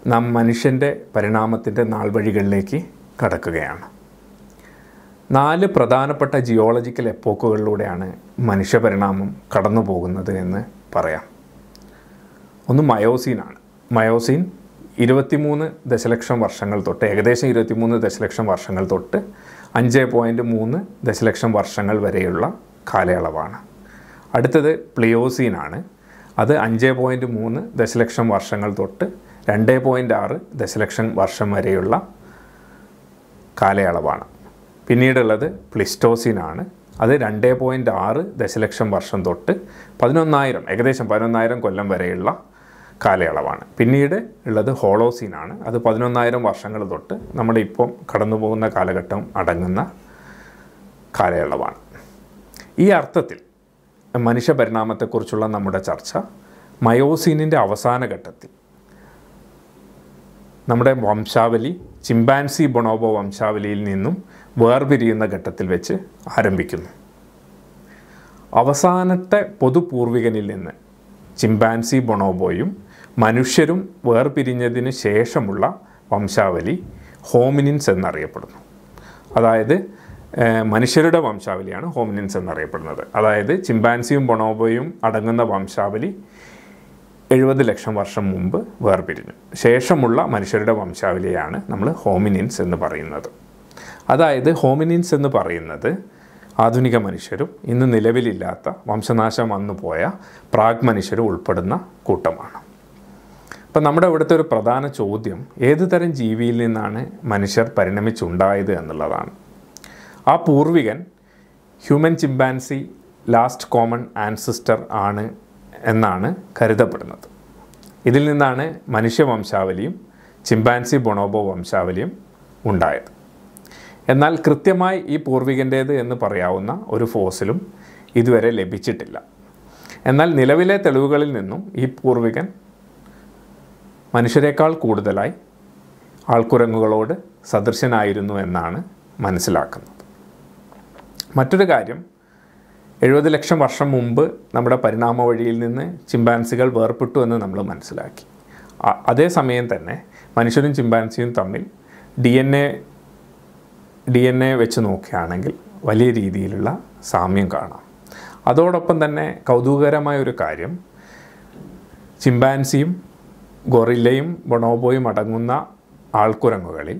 നാം മനുഷ്യൻ്റെ പരിണാമത്തിൻ്റെ നാൾവഴികളിലേക്ക് കടക്കുകയാണ് നാല് പ്രധാനപ്പെട്ട ജിയോളജിക്കൽ എപ്പോക്കുകളിലൂടെയാണ് മനുഷ്യപരിണാമം കടന്നു പോകുന്നത് എന്ന് പറയാം ഒന്ന് മയോസീനാണ് മയോസീൻ ഇരുപത്തിമൂന്ന് ദശലക്ഷം വർഷങ്ങൾ തൊട്ട് ഏകദേശം ഇരുപത്തിമൂന്ന് ദശലക്ഷം വർഷങ്ങൾ തൊട്ട് അഞ്ച് പോയിൻറ്റ് മൂന്ന് ദശലക്ഷം വർഷങ്ങൾ വരെയുള്ള കാലയളവാണ് അടുത്തത് പ്ലിയോസീനാണ് അത് അഞ്ച് പോയിൻറ്റ് മൂന്ന് ദശലക്ഷം വർഷങ്ങൾ തൊട്ട് രണ്ട് പോയിൻറ്റ് ആറ് ദശലക്ഷം വർഷം വരെയുള്ള കാലയളവാണ് പിന്നീടുള്ളത് പ്ലിസ്റ്റോസിനാണ് അത് രണ്ട് പോയിൻറ്റ് ആറ് ദശലക്ഷം വർഷം തൊട്ട് പതിനൊന്നായിരം ഏകദേശം പതിനൊന്നായിരം കൊല്ലം വരെയുള്ള കാലയളവാണ് പിന്നീട് ഉള്ളത് ഹോളോസീനാണ് അത് പതിനൊന്നായിരം വർഷങ്ങൾ തൊട്ട് നമ്മുടെ ഇപ്പം കടന്നു പോകുന്ന കാലഘട്ടം അടങ്ങുന്ന കാലയളവാണ് ഈ അർത്ഥത്തിൽ മനുഷ്യ പരിണാമത്തെക്കുറിച്ചുള്ള നമ്മുടെ ചർച്ച മയോസീനിൻ്റെ അവസാന ഘട്ടത്തിൽ നമ്മുടെ വംശാവലി ചിമ്പാൻസി ബൊണോബോ വംശാവലിയിൽ നിന്നും വേർപിരിയുന്ന ഘട്ടത്തിൽ വെച്ച് ആരംഭിക്കുന്നു അവസാനത്തെ പൊതുപൂർവികനിൽ നിന്ന് ചിമ്പാൻസി ബൊണോബോയും മനുഷ്യരും വേർപിരിഞ്ഞതിന് ശേഷമുള്ള വംശാവലി ഹോമിനിൻസ് എന്നറിയപ്പെടുന്നു അതായത് ഏഹ്, മനുഷ്യരുടെ വംശാവലിയാണ് ഹോമിനിൻസ് എന്നറിയപ്പെടുന്നത് അതായത് ചിമ്പാൻസിയും ബൊണോബോയും അടങ്ങുന്ന വംശാവലി എഴുപത് ലക്ഷം വർഷം മുമ്പ് വേർപിരിഞ്ഞു ശേഷമുള്ള മനുഷ്യരുടെ വംശാവലിയാണ് നമ്മൾ ഹോമിനിൻസ് എന്ന് പറയുന്നത് അതായത് ഹോമിനിൻസ് എന്ന് പറയുന്നത് ആധുനിക മനുഷ്യരും ഇന്ന് നിലവിലില്ലാത്ത വംശനാശം വന്നു പോയ പ്രാഗ് മനുഷ്യരും ഉൾപ്പെടുന്ന കൂട്ടമാണ് അപ്പം നമ്മുടെ ഇവിടുത്തെ ഒരു പ്രധാന ചോദ്യം ഏത് തരം ജീവിയിൽ നിന്നാണ് മനുഷ്യർ പരിണമിച്ചുണ്ടായത് എന്നുള്ളതാണ് ആ പൂർവികൻ human chimpanzee last common ancestor ആണ് എന്നാണ് കരുതപ്പെടുന്നത് ഇതിൽ നിന്നാണ് മനുഷ്യ വംശാവലിയും ചിമ്പാൻസി ബൊണോബോ വംശാവലിയും ഉണ്ടായത് എന്നാൽ കൃത്യമായി ഈ പൂർവികൻ്റേത് എന്ന് പറയാവുന്ന ഒരു ഫോസിലും ഇതുവരെ ലഭിച്ചിട്ടില്ല എന്നാൽ നിലവിലെ തെളിവുകളിൽ നിന്നും ഈ പൂർവികൻ മനുഷ്യരെക്കാൾ കൂടുതലായി ആൾക്കുരങ്ങുകളോട് സദൃശനായിരുന്നു എന്നാണ് മനസ്സിലാക്കുന്നത് മറ്റൊരു കാര്യം എഴുപത് ലക്ഷം വർഷം മുമ്പ് നമ്മുടെ പരിണാമ വഴിയിൽ നിന്ന് ചിമ്പാൻസികൾ വേർപെട്ടു എന്ന് നമ്മൾ മനസ്സിലാക്കി അ- അതേസമയം തന്നെ മനുഷ്യരും ചിമ്പാൻസിയും തമ്മിൽ D N A D N A വെച്ച് നോക്കുകയാണെങ്കിൽ വലിയ രീതിയിലുള്ള സാമ്യം കാണാം അതോടൊപ്പം തന്നെ കൗതുകകരമായ ഒരു കാര്യം ചിമ്പാൻസിയും ഗൊറില്ലയും ബൊണോബോയും അടങ്ങുന്ന ആൾക്കുരങ്ങുകളിൽ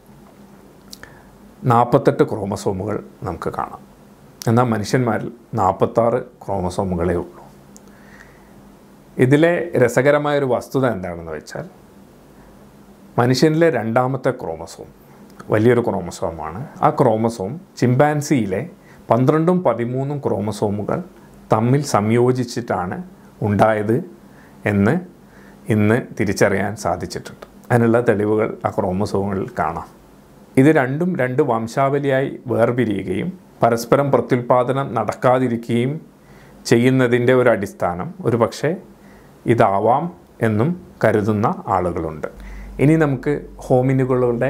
നാൽപ്പത്തെട്ട് ക്രോമസോമുകൾ നമുക്ക് കാണാം എന്നാൽ മനുഷ്യന്മാരിൽ നാൽപ്പത്താറ് ക്രോമസോമുകളേ ഉള്ളൂ ഇതിലെ രസകരമായ ഒരു വസ്തുത എന്താണെന്ന് വെച്ചാൽ മനുഷ്യനിലെ രണ്ടാമത്തെ ക്രോമസോം വലിയൊരു ക്രോമസോമാണ് ആ ക്രോമസോം ചിമ്പാൻസിയിലെ പന്ത്രണ്ടും പതിമൂന്നും ക്രോമസോമുകൾ തമ്മിൽ സംയോജിച്ചിട്ടാണ് ഉണ്ടായത് എന്ന് ഇന്ന് തിരിച്ചറിയാൻ സാധിച്ചിട്ടുണ്ട് അതിനുള്ള തെളിവുകൾ ആ ക്രോമസോമുകളിൽ കാണാം ഇത് രണ്ടും രണ്ട് വംശാവലിയായി വേർപിരിയുകയും പരസ്പരം പ്രത്യുൽപാദനം നടക്കാതിരിക്കുകയും ചെയ്യുന്നതിൻ്റെ ഒരു അടിസ്ഥാനം ഒരു പക്ഷേ ഇതാവാം എന്നും കരുതുന്ന ആളുകളുണ്ട് ഇനി നമുക്ക് ഹോമിനുകളുടെ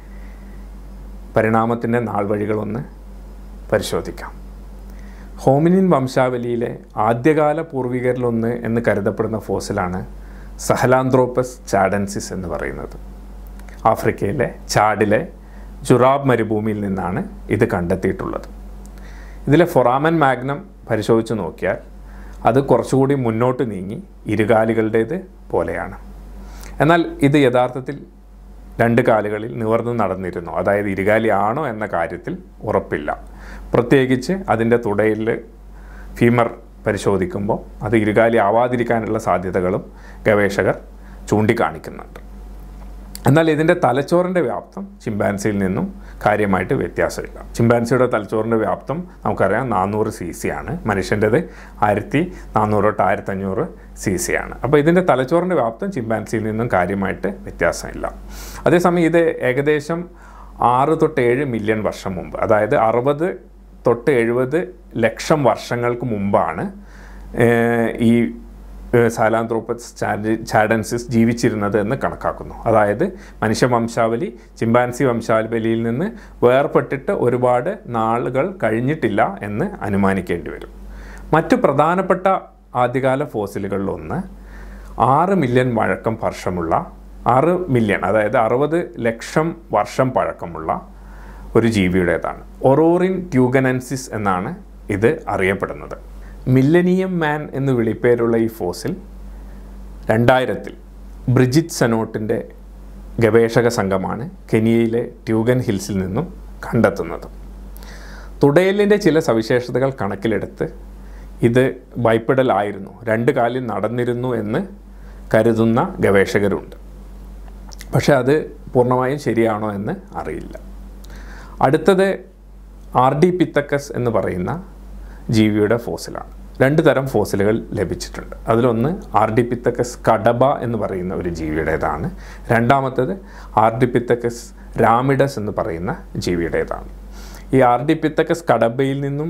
പരിണാമത്തിൻ്റെ നാൾവഴികളൊന്ന് പരിശോധിക്കാം ഹോമിനിൻ വംശാവലിയിലെ ആദ്യകാല പൂർവികരിലൊന്ന് എന്ന് കരുതപ്പെടുന്ന ഫോസിലാണ് സഹലാന്ത്രോപ്പസ് ചാഡൻസിസ് എന്ന് പറയുന്നത് ആഫ്രിക്കയിലെ ചാഡിലെ ജുറാബ് മരുഭൂമിയിൽ നിന്നാണ് ഇത് കണ്ടെത്തിയിട്ടുള്ളത് ഇതിലെ ഫൊറാമൻ മാഗ്നം പരിശോധിച്ച് നോക്കിയാൽ അത് കുറച്ചുകൂടി മുന്നോട്ട് നീങ്ങി ഇരുകാലികളുടേത് പോലെയാണ് എന്നാൽ ഇത് യഥാർത്ഥത്തിൽ രണ്ട് കാലുകളിൽ നിവർന്ന് നടന്നിരുന്നു അതായത് ഇരുകാലി ആണോ എന്ന കാര്യത്തിൽ ഉറപ്പില്ല പ്രത്യേകിച്ച് അതിൻ്റെ തുടയിൽ ഫീമർ പരിശോധിക്കുമ്പോൾ അത് ഇരുകാലി ആവാതിരിക്കാനുള്ള സാധ്യതകളും ഗവേഷകർ ചൂണ്ടിക്കാണിക്കുന്നുണ്ട് എന്നാൽ ഇതിൻ്റെ തലച്ചോറിൻ്റെ വ്യാപ്തം ചിമ്പാൻസിയിൽ നിന്നും കാര്യമായിട്ട് വ്യത്യാസമില്ല ചിമ്പാൻസിയുടെ തലച്ചോറിൻ്റെ വ്യാപ്തം നമുക്കറിയാം നാനൂറ് സി സി ആണ് മനുഷ്യൻ്റേത് ആയിരത്തി നാനൂറ് തൊട്ട് ആയിരത്തഞ്ഞൂറ് സി സി ആണ് അപ്പോൾ ഇതിൻ്റെ തലച്ചോറിൻ്റെ വ്യാപ്തം ചിമ്പാൻസിയിൽ നിന്നും കാര്യമായിട്ട് വ്യത്യാസമില്ല അതേസമയം ഇത് ഏകദേശം ആറ് തൊട്ട് ഏഴ് മില്യൺ വർഷം മുമ്പ് അതായത് അറുപത് തൊട്ട് എഴുപത് ലക്ഷം വർഷങ്ങൾക്ക് മുമ്പാണ് ഏഹ്, ഈ സാലാന്ത്രോപ്പസ് ചാഡൻസിസ് ജീവിച്ചിരുന്നത് എന്ന് കണക്കാക്കുന്നു അതായത് മനുഷ്യ വംശാവലി ചിമ്പാൻസി വംശാവലിയിൽ നിന്ന് വേർപെട്ടിട്ട് ഒരുപാട് നാളുകൾ കഴിഞ്ഞിട്ടില്ല എന്ന് അനുമാനിക്കേണ്ടി വരും മറ്റു പ്രധാനപ്പെട്ട ആദ്യകാല ഫോസിലുകളിലൊന്ന് ആറ് മില്യൺ വഴക്കം വർഷമുള്ള ആറ് മില്യൺ അതായത് അറുപത് ലക്ഷം വർഷം പഴക്കമുള്ള ഒരു ജീവിയുടേതാണ് ഒറോറിൻ ട്യൂഗനൻസിസ് എന്നാണ് ഇത് അറിയപ്പെടുന്നത് മില്ലനിയം മാൻ എന്ന് വിളിപ്പേരുള്ള ഈ ഫോസിൽ രണ്ടായിരത്തിൽ ബ്രിജിറ്റ് സെനോട്ടിൻ്റെ ഗവേഷക സംഘമാണ് കെനിയയിലെ ട്യൂഗൻ ഹിൽസിൽ നിന്നും കണ്ടെത്തുന്നത് തുടയലിൻ്റെ ചില സവിശേഷതകൾ കണക്കിലെടുത്ത് ഇത് ബൈപ്പിഡൽ ആയിരുന്നു രണ്ട് കാലിൽ നടന്നിരുന്നു എന്ന് കരുതുന്ന ഗവേഷകരുണ്ട് പക്ഷേ അത് പൂർണ്ണമായും ശരിയാണോ എന്ന് അറിയില്ല അടുത്തത് ആർ ഡി പിത്തക്കസ് എന്ന് പറയുന്ന ജീവിയുടെ ഫോസിലാണ് രണ്ട് തരം ഫോസിലുകൾ ലഭിച്ചിട്ടുണ്ട് അതിലൊന്ന് ആർ ഡി പിത്തക്കസ് കഡബ എന്ന് പറയുന്ന ഒരു ജീവിയുടേതാണ് രണ്ടാമത്തേത് ആർ ഡി പിത്തക്കസ് രാമിഡസ് എന്ന് പറയുന്ന ജീവിയുടേതാണ് ഈ ആർ ഡി പിത്തക്കസ് കഡബയിൽ നിന്നും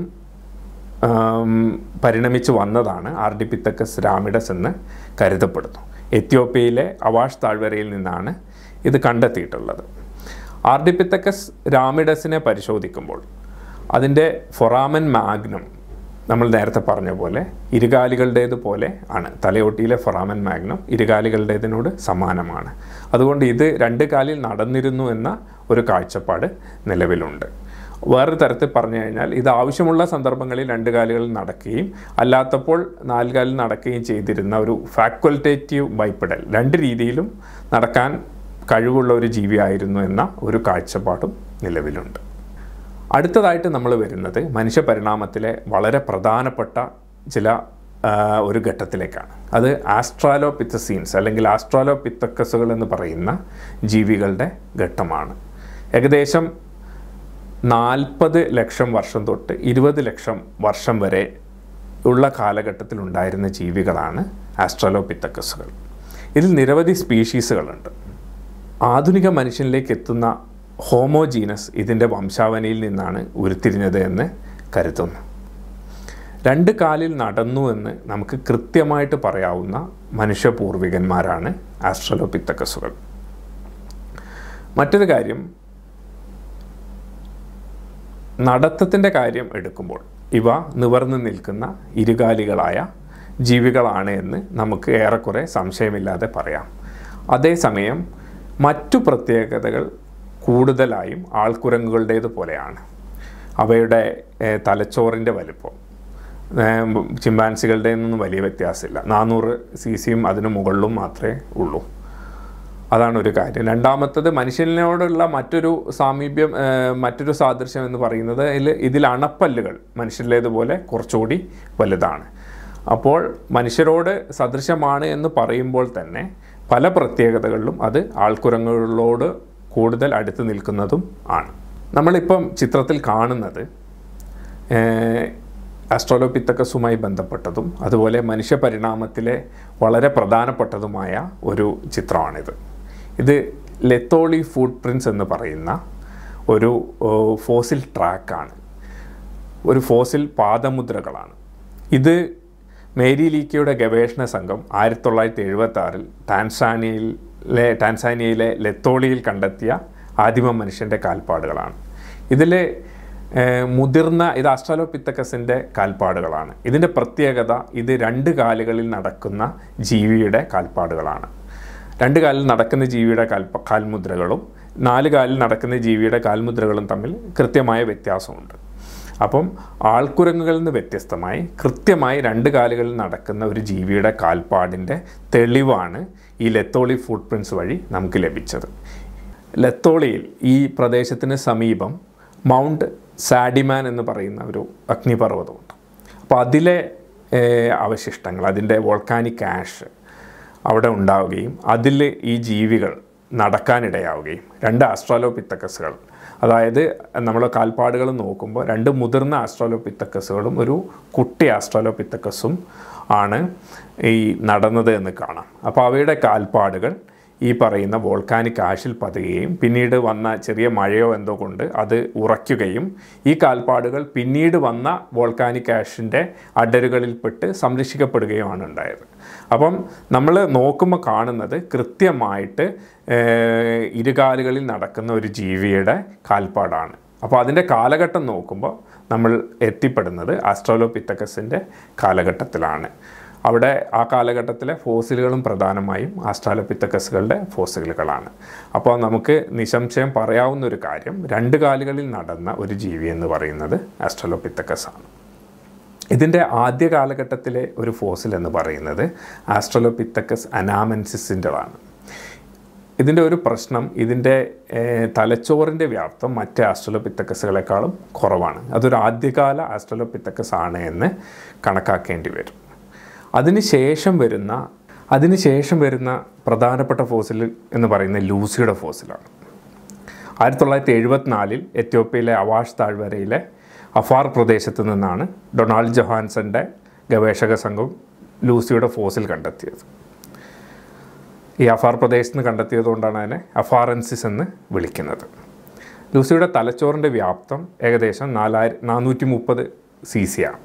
ആം, പരിണമിച്ച് വന്നതാണ് ആർ ഡി പിത്തക്കസ് രാമിഡസ് എന്ന് കരുതപ്പെടുന്നു എത്യോപ്യയിലെ അവാഷ് താഴ്വരയിൽ നിന്നാണ് ഇത് കണ്ടെത്തിയിട്ടുള്ളത് ആർ ഡി പിത്തക്കസ് രാമിഡസിനെ പരിശോധിക്കുമ്പോൾ അതിൻ്റെ ഫൊറാമൻ മാഗ്നം നമ്മൾ നേരത്തെ പറഞ്ഞ പോലെ ഇരുകാലികളുടേത് പോലെ ആണ് തലയോട്ടിയിലെ ഫൊറാമൻ മാഗ്നം ഇരുകാലികളുടേതിനോട് സമാനമാണ് അതുകൊണ്ട് ഇത് രണ്ട് കാലിൽ നടന്നിരുന്നു എന്ന ഒരു കാഴ്ചപ്പാട് നിലവിലുണ്ട് വേറൊരു തരത്തിൽ പറഞ്ഞു കഴിഞ്ഞാൽ ഇത് ആവശ്യമുള്ള സന്ദർഭങ്ങളിൽ രണ്ട് കാലുകളിൽ നടക്കുകയും അല്ലാത്തപ്പോൾ നാല് കാലിൽ നടക്കുകയും ചെയ്തിരുന്ന ഒരു ഫാക്കൽറ്റേറ്റീവ് ബൈപ്പിടൽ രണ്ട് രീതിയിലും നടക്കാൻ കഴിവുള്ള ഒരു ജീവിയായിരുന്നു എന്ന ഒരു കാഴ്ചപ്പാടും നിലവിലുണ്ട് അടുത്തതായിട്ട് നമ്മൾ വരുന്നത് മനുഷ്യ പരിണാമത്തിലെ വളരെ പ്രധാനപ്പെട്ട ചില ആ, ഒരു ഘട്ടത്തിലേക്കാണ് അത് ആസ്ട്രാലോപിത്തസീൻസ് അല്ലെങ്കിൽ ആസ്ട്രാലോപിത്തക്കസുകൾ എന്ന് പറയുന്ന ജീവികളുടെ ഘട്ടമാണ് ഏകദേശം നാൽപ്പത് ലക്ഷം വർഷം തൊട്ട് ഇരുപത് ലക്ഷം വർഷം വരെ ഉള്ള കാലഘട്ടത്തിൽ ഉണ്ടായിരുന്ന ജീവികളാണ് ആസ്ട്രാലോപിത്തക്കസുകൾ ഇതിൽ നിരവധി സ്പീഷീസുകളുണ്ട് ആധുനിക മനുഷ്യനിലേക്ക് എത്തുന്ന ഹോമോജീനസ് ഇതിൻ്റെ വംശാവലിയിൽ നിന്നാണ് ഉരുത്തിരിഞ്ഞത് എന്ന് കരുതുന്നു രണ്ട് കാലിൽ നടന്നു എന്ന് നമുക്ക് കൃത്യമായിട്ട് പറയാവുന്ന മനുഷ്യ പൂർവികന്മാരാണ് ആസ്ട്രലോപിത്തക്കസുകൾ മറ്റൊരു കാര്യം നടത്തത്തിൻ്റെ കാര്യം എടുക്കുമ്പോൾ ഇവ നിവർന്നു നിൽക്കുന്ന ഇരുകാലികളായ ജീവികളാണ് എന്ന് നമുക്ക് ഏറെക്കുറെ സംശയമില്ലാതെ പറയാം അതേസമയം മറ്റു പ്രത്യേകതകൾ കൂടുതലായും ആൾക്കുരങ്ങുകളുടേത് പോലെയാണ് അവയുടെ ഏഹ്, തലച്ചോറിൻ്റെ വലിപ്പം ഏഹ്, ചിമ്പാൻസികളുടെ ഒന്നും വലിയ വ്യത്യാസമില്ല നാനൂറ് സി സിയും അതിന് മുകളിലും മാത്രമേ ഉള്ളൂ അതാണ് ഒരു കാര്യം രണ്ടാമത്തത് മനുഷ്യനോടുള്ള മറ്റൊരു സാമീപ്യം ഏഹ്, മറ്റൊരു സാദൃശ്യം എന്ന് പറയുന്നത് ഇതിൽ ഇതിൽ അണപ്പല്ലുകൾ മനുഷ്യരിലേതുപോലെ കുറച്ചുകൂടി വലുതാണ് അപ്പോൾ മനുഷ്യരോട് സദൃശമാണ് എന്ന് പറയുമ്പോൾ തന്നെ പല പ്രത്യേകതകളിലും അത് ആൾക്കുരങ്ങുകളോട് കൂടുതൽ അടുത്ത് നിൽക്കുന്നതും ആണ് നമ്മളിപ്പം ചിത്രത്തിൽ കാണുന്നത് ആസ്ട്രോലോപിത്തക്കസുമായി ബന്ധപ്പെട്ടതും അതുപോലെ മനുഷ്യ പരിണാമത്തിലെ വളരെ പ്രധാനപ്പെട്ടതുമായ ഒരു ചിത്രമാണിത് ഇത് ലെത്തോളി ഫുഡ് പ്രിൻസ് എന്ന് പറയുന്ന ഒരു ഓ, ഫോസിൽ ട്രാക്കാണ് ഒരു ഫോസിൽ പാദമുദ്രകളാണ് ഇത് മേരി ലീക്കയുടെ ഗവേഷണ സംഘം ആയിരത്തി തൊള്ളായിരത്തി എഴുപത്തി ആറിൽ ടാൻസാനിയയിലെ ടാൻസാനിയയിലെ ലെത്തോളിയിൽ കണ്ടെത്തിയ ആദിമ മനുഷ്യൻ്റെ കാൽപ്പാടുകളാണ് ഇതിലെ ഏഹ്, മുതിർന്ന ഇത് ആസ്ട്രാലോപിത്തക്കസിൻ്റെ കാൽപ്പാടുകളാണ് ഇതിൻ്റെ പ്രത്യേകത ഇത് രണ്ട് കാലുകളിൽ നടക്കുന്ന ജീവിയുടെ കാൽപ്പാടുകളാണ് രണ്ട് കാലിൽ നടക്കുന്ന ജീവിയുടെ കാൽപ്പ കാൽമുദ്രകളും നാല് കാലിൽ നടക്കുന്ന ജീവിയുടെ കാൽമുദ്രകളും തമ്മിൽ കൃത്യമായ വ്യത്യാസമുണ്ട് അപ്പം ആൾക്കുരങ്ങുകളിൽ നിന്ന് വ്യത്യസ്തമായി കൃത്യമായി രണ്ട് കാലുകളിൽ നടക്കുന്ന ഒരു ജീവിയുടെ കാൽപ്പാടിൻ്റെ തെളിവാണ് ഈ ലെത്തോളി ഫുട് പ്രിൻസ് വഴി നമുക്ക് ലഭിച്ചത് ലെത്തോളിയിൽ ഈ പ്രദേശത്തിന് സമീപം മൗണ്ട് സാഡിമാൻ എന്ന് പറയുന്ന ഒരു അഗ്നിപർവ്വതമുണ്ട് അപ്പോൾ അതിലെ ഏഹ്, അവശിഷ്ടങ്ങൾ അതിൻ്റെ വോൾക്കാനിക് ആഷ് അവിടെ ഉണ്ടാവുകയും അതിൽ ഈ ജീവികൾ നടക്കാനിടയാവുകയും രണ്ട് ആസ്ട്രാലോപിത്തക്കസുകൾ അതായത് നമ്മൾ കാൽപ്പാടുകൾ നോക്കുമ്പോൾ രണ്ട് മുതിർന്ന ആസ്ട്രാലോപിത്തക്കസുകളും ഒരു കുട്ടി ആസ്ട്രാലോപിത്തക്കസും ആണ് ഈ നടന്നത് എന്ന് കാണാം അപ്പോൾ അവയുടെ കാൽപ്പാടുകൾ ഈ പറയുന്ന വോൾക്കാനിക് ആഷിൽ പതുകയും പിന്നീട് വന്ന ചെറിയ മഴയോ എന്തോ കൊണ്ട് അത് ഉറയ്ക്കുകയും ഈ കാൽപ്പാടുകൾ പിന്നീട് വന്ന വോൾക്കാനിക് ആഷിൻ്റെ അടരുകളിൽപ്പെട്ട് സംരക്ഷിക്കപ്പെടുകയുമാണ് ഉണ്ടായത് അപ്പം നമ്മൾ നോക്കുമ്പോൾ കാണുന്നത് കൃത്യമായിട്ട് ഏഹ്, ഇരുകാലുകളിൽ നടക്കുന്ന ഒരു ജീവിയുടെ കാൽപ്പാടാണ് അപ്പോൾ അതിൻ്റെ കാലഘട്ടം നോക്കുമ്പോൾ നമ്മൾ എത്തിപ്പെടുന്നത് ആസ്ട്രോലോപിത്തക്കസിൻ്റെ കാലഘട്ടത്തിലാണ് അവിടെ ആ കാലഘട്ടത്തിലെ ഫോസിലുകളും പ്രധാനമായും ആസ്ട്രാലോപിത്തക്കസുകളുടെ ഫോസിലുകളാണ് അപ്പോൾ നമുക്ക് നിസ്സംശയം പറയാവുന്ന ഒരു കാര്യം രണ്ട് കാലുകളിൽ നടന്ന ഒരു ജീവി എന്ന് പറയുന്നത് ആസ്ട്രാലോപിത്തക്കസ് ആണ് ഇതിൻ്റെ ആദ്യ കാലഘട്ടത്തിലെ ഒരു ഫോസിൽ എന്ന് പറയുന്നത് ആസ്ട്രലോപിത്തക്കസ് അനാമൻസിസിൻ്റെതാണ് ഇതിൻ്റെ ഒരു പ്രശ്നം ഇതിൻ്റെ ഏഹ്, തലച്ചോറിൻ്റെ വ്യാപ്തം മറ്റ് ആസ്ട്രലോപിത്തക്കസുകളെക്കാളും കുറവാണ് അതൊരു ആദ്യകാല ആസ്ട്രലോപിത്തക്കസ് ആണ് എന്ന് കണക്കാക്കേണ്ടി വരും അതിനുശേഷം വരുന്ന അതിനുശേഷം വരുന്ന പ്രധാനപ്പെട്ട ഫോസിൽ എന്ന് പറയുന്നത് ലൂസിയുടെ ഫോസിലാണ് ആയിരത്തി തൊള്ളായിരത്തി എഴുപത്തിനാലിൽ എത്യോപ്യയിലെ അവാഷ് താഴ്വരയിലെ അഫാർ പ്രദേശത്ത് നിന്നാണ് ഡൊണാൾഡ് ജൊഹാൻസന്റെ ഗവേഷക സംഘം ലൂസിയുടെ ഫോസിൽ കണ്ടെത്തിയത് ഈ അഫാർ പ്രദേശത്ത് നിന്ന് കണ്ടെത്തിയതുകൊണ്ടാണ് അതിനെ അഫാറൻസിസ് എന്ന് വിളിക്കുന്നത് ലൂസിയുടെ തലച്ചോറിൻ്റെ വ്യാപ്തം ഏകദേശം നാലായിരം നാനൂറ്റി മുപ്പത് സി സി ആണ്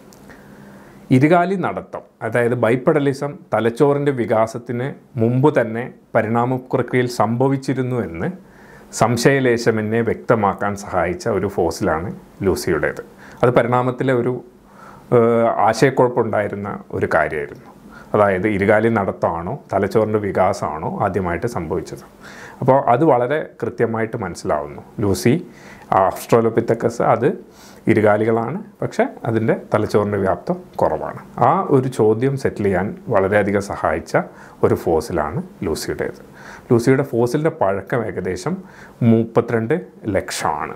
ഇരുകാലി നടത്തം അതായത് ബൈപ്പഡലിസം തലച്ചോറിൻ്റെ വികാസത്തിന് മുമ്പ് തന്നെ പരിണാമ പ്രക്രിയയിൽ സംഭവിച്ചിരുന്നു എന്ന് സംശയലേശമെന്നെ വ്യക്തമാക്കാൻ സഹായിച്ച ഒരു ഫോസിലാണ് ലൂസിയുടേത് അത് പരിണാമത്തിലെ ഒരു ഏഹ്, ആശയക്കുഴപ്പമുണ്ടായിരുന്ന ഒരു കാര്യമായിരുന്നു അതായത് ഇരുകാലി നടത്തമാണോ തലച്ചോറിൻ്റെ വികാസമാണോ ആദ്യമായിട്ട് സംഭവിച്ചത് അപ്പോൾ അത് വളരെ കൃത്യമായിട്ട് മനസ്സിലാവുന്നു ലൂസി ആസ്ട്രോലോപിത്തക്കസ് അത് ഇരുകാലികളാണ് പക്ഷേ അതിൻ്റെ തലച്ചോറിൻ്റെ വ്യാപ്തം കുറവാണ് ആ ഒരു ചോദ്യം സെറ്റിൽ ചെയ്യാൻ വളരെയധികം സഹായിച്ച ഒരു ഫോസിലാണ് ലൂസിയുടേത് ലൂസിയുടെ ഫോസിലിൻ്റെ പഴക്കം ഏകദേശം മുപ്പത്തിരണ്ട് ലക്ഷമാണ്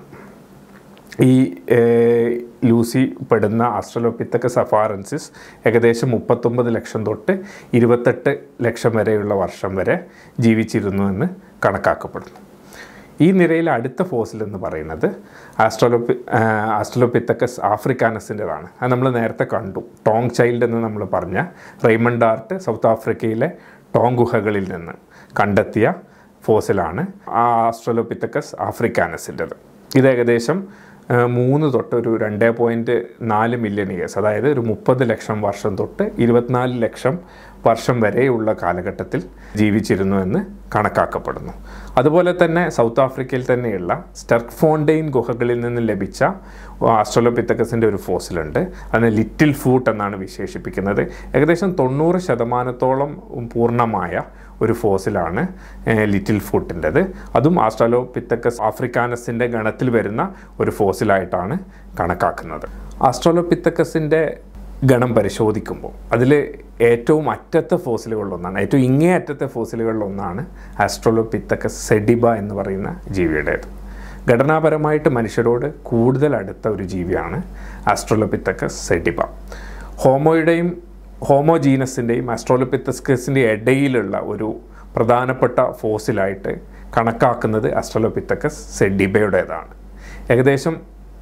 ഈ ഏഹ്, ലൂസി പെടുന്ന ആസ്ട്രലോപിത്തക്ക സഫാറൻസിസ് ഏകദേശം മുപ്പത്തൊമ്പത് ലക്ഷം തൊട്ട് ഇരുപത്തെട്ട് ലക്ഷം വരെയുള്ള വർഷം വരെ ജീവിച്ചിരുന്നു എന്ന് കണക്കാക്കപ്പെടുന്നു ഈ നിരയിലെ അടുത്ത ഫോസിൽ എന്ന് പറയുന്നത് ആസ്ട്രോലോപി ആസ്ട്രോലോപിത്തക്കസ് ആഫ്രിക്കാനസിൻ്റെതാണ് അത് നമ്മൾ നേരത്തെ കണ്ടു ടോങ് ചൈൽഡ് എന്ന് നമ്മൾ പറഞ്ഞ റെയ്മണ്ട് ആർട്ട് സൗത്ത് ആഫ്രിക്കയിലെ ടോങ് ഗുഹകളിൽ നിന്ന് കണ്ടെത്തിയ ഫോസിലാണ് ആ ആസ്ട്രോലോപിത്തക്കസ് ആഫ്രിക്കാനസിൻ്റെത് ഇത് ഏകദേശം ആ, മൂന്ന് തൊട്ട് ഒരു രണ്ട് പോയിൻറ്റ് നാല് മില്യൺ ഇയേഴ്സ് അതായത് ഒരു മുപ്പത് ലക്ഷം വർഷം തൊട്ട് ഇരുപത്തിനാല് ലക്ഷം വർഷം വരെയുള്ള കാലഘട്ടത്തിൽ ജീവിച്ചിരുന്നു എന്ന് കണക്കാക്കപ്പെടുന്നു അതുപോലെ തന്നെ സൗത്ത് ആഫ്രിക്കയിൽ തന്നെയുള്ള സ്റ്റെർക്ക് ഫോണ്ടെയിൻ ഗുഹകളിൽ നിന്ന് ലഭിച്ച ആസ്ട്രോലോപിത്തക്കസിൻ്റെ ഒരു ഫോസിലുണ്ട് അതിനെ ലിറ്റിൽ ഫൂട്ട് എന്നാണ് വിശേഷിപ്പിക്കുന്നത് ഏകദേശം തൊണ്ണൂറ് ശതമാനത്തോളം പൂർണ്ണമായ ഒരു ഫോസിലാണ് ഏഹ്, ലിറ്റിൽ ഫുട്ടിൻ്റെത് അതും ആസ്ട്രാലോപിത്തക്കസ് ആഫ്രിക്കാനസിൻ്റെ ഗണത്തിൽ വരുന്ന ഒരു ഫോസിലായിട്ടാണ് കണക്കാക്കുന്നത് ആസ്ട്രാലോപിത്തക്കസിൻ്റെ ഗണം പരിശോധിക്കുമ്പോൾ അതിൽ ഏറ്റവും അറ്റത്തെ ഫോസിലുകളിലൊന്നാണ് ഏറ്റവും ഇങ്ങേ അറ്റത്തെ ഫോസിലുകളിലൊന്നാണ് ആസ്ട്രോലോപിത്തക്കസ് സെഡിബ എന്ന് പറയുന്ന ജീവിയുടേത് ഘടനാപരമായിട്ട് മനുഷ്യരോട് കൂടുതൽ അടുത്ത ഒരു ജീവിയാണ് ആസ്ട്രോലോപിത്തക്കസ് സെഡിബ ഹോമോയുടെയും ഹോമോജീനസിൻ്റെയും ആസ്ട്രോലോപിത്തസ്കസിൻ്റെ ഇടയിലുള്ള ഒരു പ്രധാനപ്പെട്ട ഫോസിലായിട്ട് കണക്കാക്കുന്നത് ആസ്ട്രോലോപിത്തക്കസ് സെഡിബയുടേതാണ് ഏകദേശം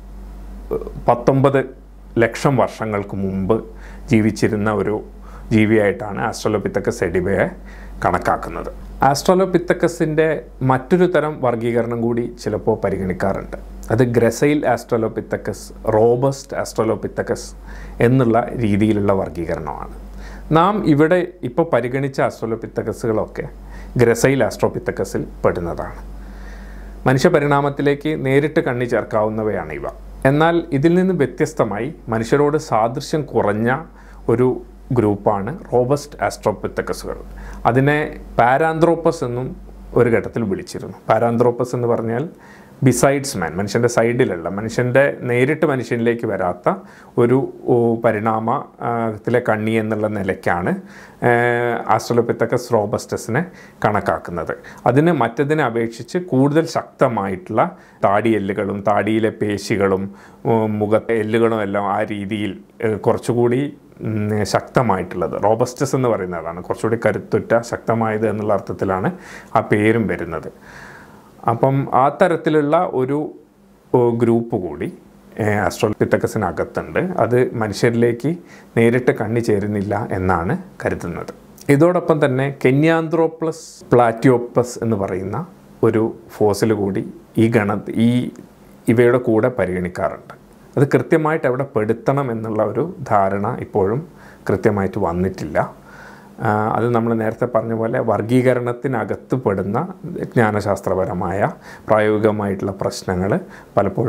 പത്തൊമ്പത് ലക്ഷം വർഷങ്ങൾക്ക് മുമ്പ് ജീവിച്ചിരുന്ന ഒരു ജീവിയായിട്ടാണ് ആസ്ട്രോലോപിത്തക്കസ് എഡിബയെ കണക്കാക്കുന്നത് ആസ്ട്രോലോപിത്തക്കസിൻ്റെ മറ്റൊരു തരം വർഗീകരണം കൂടി ചിലപ്പോൾ പരിഗണിക്കാറുണ്ട് അത് ഗ്രസൈൽ ആസ്ട്രോലോപിത്തക്കസ് റോബസ്റ്റ് ആസ്ട്രോലോപിത്തക്കസ് എന്നുള്ള രീതിയിലുള്ള വർഗീകരണമാണ് നാം ഇവിടെ ഇപ്പോൾ പരിഗണിച്ച ആസ്ട്രോലോപിത്തക്കസുകളൊക്കെ ഗ്രസൈൽ ആസ്ട്രോപിത്തക്കസിൽ പെടുന്നതാണ് മനുഷ്യപരിണാമത്തിലേക്ക് നേരിട്ട് കണ്ണി ചേർക്കാവുന്നവയാണ് ഇവ എന്നാൽ ഇതിൽ നിന്ന് വ്യത്യസ്തമായി മനുഷ്യരോട് സാദൃശ്യം കുറഞ്ഞ ഒരു ഗ്രൂപ്പാണ് റോബസ്റ്റ് ആസ്ട്രോപിത്തക്കസുകൾ അതിനെ പാരാന്ത്രോപ്പസ് എന്നും ഒരു ഘട്ടത്തിൽ വിളിച്ചിരുന്നു പാരാന്ത്രോപ്പസ് എന്ന് പറഞ്ഞാൽ ബിസൈഡ്സ് മാൻ മനുഷ്യൻ്റെ സൈഡിലുള്ള മനുഷ്യൻ്റെ നേരിട്ട് മനുഷ്യനിലേക്ക് വരാത്ത ഒരു ഓ, പരിണാമത്തിലെ കണ്ണി എന്നുള്ള നിലയ്ക്കാണ് ആസ്ട്രോലോപിത്തക്കസ് റോബസ്റ്റസിനെ കണക്കാക്കുന്നത് അതിന് മറ്റതിനെ അപേക്ഷിച്ച് കൂടുതൽ ശക്തമായിട്ടുള്ള താടിയെല്ലുകളും താടിയിലെ പേശികളും ഉം, മുഖത്തെ എല്ലുകളും എല്ലാം ആ രീതിയിൽ ഏഹ്, കുറച്ചുകൂടി ഉം, ശക്തമായിട്ടുള്ളത് റോബസ്റ്റസ് എന്ന് പറയുന്നതാണ് കുറച്ചുകൂടി കരുത്തുറ്റ ശക്തമായത് എന്നുള്ള അർത്ഥത്തിലാണ് ആ പേരും വരുന്നത് അപ്പം ആ തരത്തിലുള്ള ഒരു ഓ, ഗ്രൂപ്പ് കൂടി ആസ്ട്രോപിത്തക്കസിനകത്തുണ്ട് അത് മനുഷ്യരിലേക്ക് നേരിട്ട് കണ്ണി ചേരുന്നില്ല എന്നാണ് കരുതുന്നത് ഇതോടൊപ്പം തന്നെ കെന്യാന്ത്രോപ്ലസ് പ്ലാറ്റിയോപ്പസ് എന്ന് പറയുന്ന ഒരു ഫോസിൽ കൂടി ഈ ഗണ ഈ ഇവയുടെ കൂടെ പരിഗണിക്കാറുണ്ട് അത് കൃത്യമായിട്ട് എവിടെ പെടുത്തണം എന്നുള്ള ഒരു ധാരണ ഇപ്പോഴും കൃത്യമായിട്ട് വന്നിട്ടില്ല ആ, അത് നമ്മൾ നേരത്തെ പറഞ്ഞ പോലെ വർഗീകരണത്തിനകത്ത് പെടുന്ന ജ്ഞാനശാസ്ത്രപരമായ പ്രായോഗികമായിട്ടുള്ള പ്രശ്നങ്ങൾ പലപ്പോഴും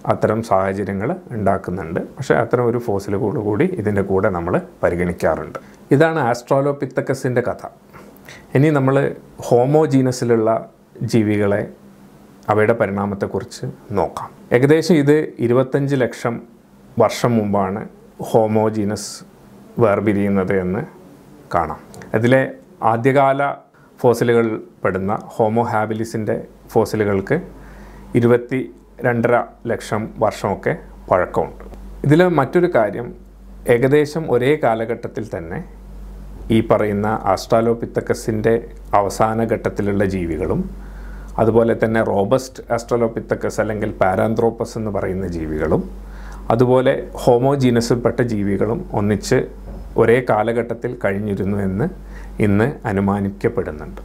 അത്തരം സാഹചര്യങ്ങൾ ഉണ്ടാക്കുന്നുണ്ട് പക്ഷേ അത്തരം ഒരു ഫോസിലുകൾ കൂടി ഇതിൻ്റെ കൂടെ നമ്മൾ പരിഗണിക്കാറുണ്ട് ഇതാണ് ആസ്ട്രോലോപിത്തക്കസിൻ്റെ കഥ ഇനി നമ്മൾ ഹോമോജീനസിലുള്ള ജീവികളെ അവയുടെ പരിണാമത്തെക്കുറിച്ച് നോക്കാം ഏകദേശം ഇത് ഇരുപത്തഞ്ച് ലക്ഷം വർഷം മുമ്പാണ് ഹോമോജീനസ് വേർപിരിയുന്നത് എന്ന് കാണാം അതിലെ ആദ്യകാല ഫോസിലുകൾ പെടുന്ന ഹോമോ ഹാബിലിസിൻ്റെ ഫോസിലുകൾക്ക് ഇരുപത്തി രണ്ടര ലക്ഷം വർഷമൊക്കെ പഴക്കമുണ്ട് ഇതിൽ മറ്റൊരു കാര്യം ഏകദേശം ഒരേ കാലഘട്ടത്തിൽ തന്നെ ഈ പറയുന്ന ആസ്ട്രാലോപിത്തക്കസിൻ്റെ അവസാന ഘട്ടത്തിലുള്ള ജീവികളും അതുപോലെ തന്നെ റോബസ്റ്റ് ആസ്ട്രലോപിത്തക്കസ് അല്ലെങ്കിൽ പാരാന്ത്രോപ്പസ് എന്ന് പറയുന്ന ജീവികളും അതുപോലെ ഹോമോജീനസിൽപ്പെട്ട ജീവികളും ഒന്നിച്ച് ഒരേ കാലഘട്ടത്തിൽ കഴിഞ്ഞിരുന്നു എന്ന് ഇന്ന് അനുമാനിക്കപ്പെടുന്നുണ്ട്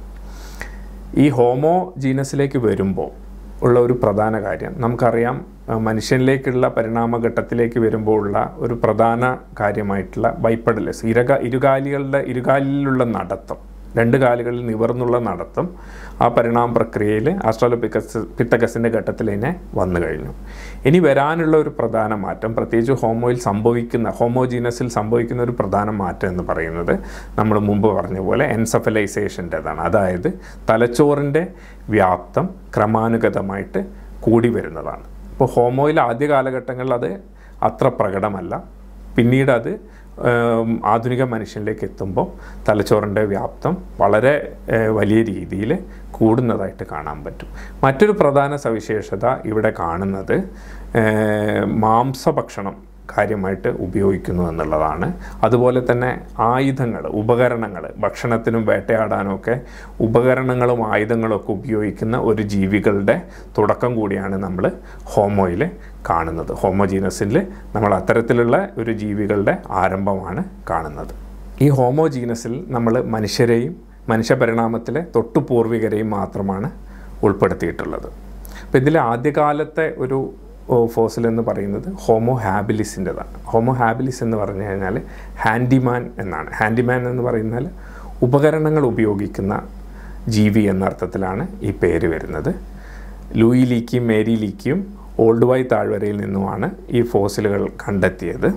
ഈ ഹോമോ ജീനസിലേക്ക് വരുമ്പോൾ ഉള്ള ഒരു പ്രധാന കാര്യം നമുക്കറിയാം അഹ് മനുഷ്യനിലേക്കുള്ള പരിണാമഘട്ടത്തിലേക്ക് വരുമ്പോൾ ഉള്ള ഒരു പ്രധാന കാര്യമായിട്ടുള്ള ബൈപ്പഡലസ് ഇരക ഇരുകാലികളുടെ ഇരുകാലിലുള്ള നടത്തം രണ്ട് കാലുകളിൽ നിവർന്നുള്ള നടത്തം ആ പരിണാമ പ്രക്രിയയിൽ ആസ്ട്രോലോപിക്കസ് പിത്തക്കസിൻ്റെ ഘട്ടത്തിൽ തന്നെ വന്നു കഴിഞ്ഞു ഇനി വരാനുള്ള ഒരു പ്രധാന മാറ്റം പ്രത്യേകിച്ച് ഹോമോയിൽ സംഭവിക്കുന്ന ഹോമോജീനസിൽ സംഭവിക്കുന്ന ഒരു പ്രധാന മാറ്റം എന്ന് പറയുന്നത് നമ്മൾ മുമ്പ് പറഞ്ഞ പോലെ എൻസഫലൈസേഷൻ്റെതാണ് അതായത് തലച്ചോറിൻ്റെ വ്യാപ്തം ക്രമാനുഗതമായിട്ട് കൂടി വരുന്നതാണ് ഇപ്പോൾ ഹോമോയിൽ ആദ്യ കാലഘട്ടങ്ങളിൽ അത് അത്ര പ്രകടമല്ല പിന്നീട് അത് ഏം, ആധുനിക മനുഷ്യനിലേക്ക് എത്തുമ്പോൾ തലച്ചോറിൻ്റെ വ്യാപ്തം വളരെ ഏഹ്, വലിയ രീതിയിൽ കൂടുന്നതായിട്ട് കാണാൻ പറ്റും മറ്റൊരു പ്രധാന സവിശേഷത ഇവിടെ കാണുന്നത് ഏഹ്, മാംസഭക്ഷണം കാര്യമായിട്ട് ഉപയോഗിക്കുന്നു എന്നുള്ളതാണ് അതുപോലെ തന്നെ ആയുധങ്ങൾ ഉപകരണങ്ങൾ ഭക്ഷണത്തിനും വേട്ടയാടാനും ഒക്കെ ഉപകരണങ്ങളും ആയുധങ്ങളും ഒക്കെ ഉപയോഗിക്കുന്ന ഒരു ജീവികളുടെ തുടക്കം കൂടിയാണ് നമ്മൾ ഹോമോയിൽ കാണുന്നത് ഹോമോജീനസിൽ നമ്മൾ അത്തരത്തിലുള്ള ഒരു ജീവികളുടെ ആരംഭമാണ് കാണുന്നത് ഈ ഹോമോജീനസിൽ നമ്മൾ മനുഷ്യരെയും മനുഷ്യപരിണാമത്തിലെ തൊട്ടു പൂർവികരെയും മാത്രമാണ് ഉൾപ്പെടുത്തിയിട്ടുള്ളത് അപ്പോൾ ഇതിലെ ആദ്യകാലത്തെ ഒരു ഓ, ഫോസിൽ എന്ന് പറയുന്നത് ഹോമോ ഹാബിലിസിൻ്റെതാണ് ഹോമോ ഹാബിലിസ് എന്ന് പറഞ്ഞു കഴിഞ്ഞാൽ ഹാൻഡിമാൻ എന്നാണ് ഹാൻഡിമാൻ എന്ന് പറയുന്നാൽ ഉപകരണങ്ങൾ ഉപയോഗിക്കുന്ന ജീവി എന്ന അർത്ഥത്തിലാണ് ഈ പേര് വരുന്നത് ലൂയി ലീക്കിയും മേരി ലീക്കിയും ഓൾഡ് വൈ താഴ്വരയിൽ നിന്നുമാണ് ഈ ഫോസിലുകൾ കണ്ടെത്തിയത്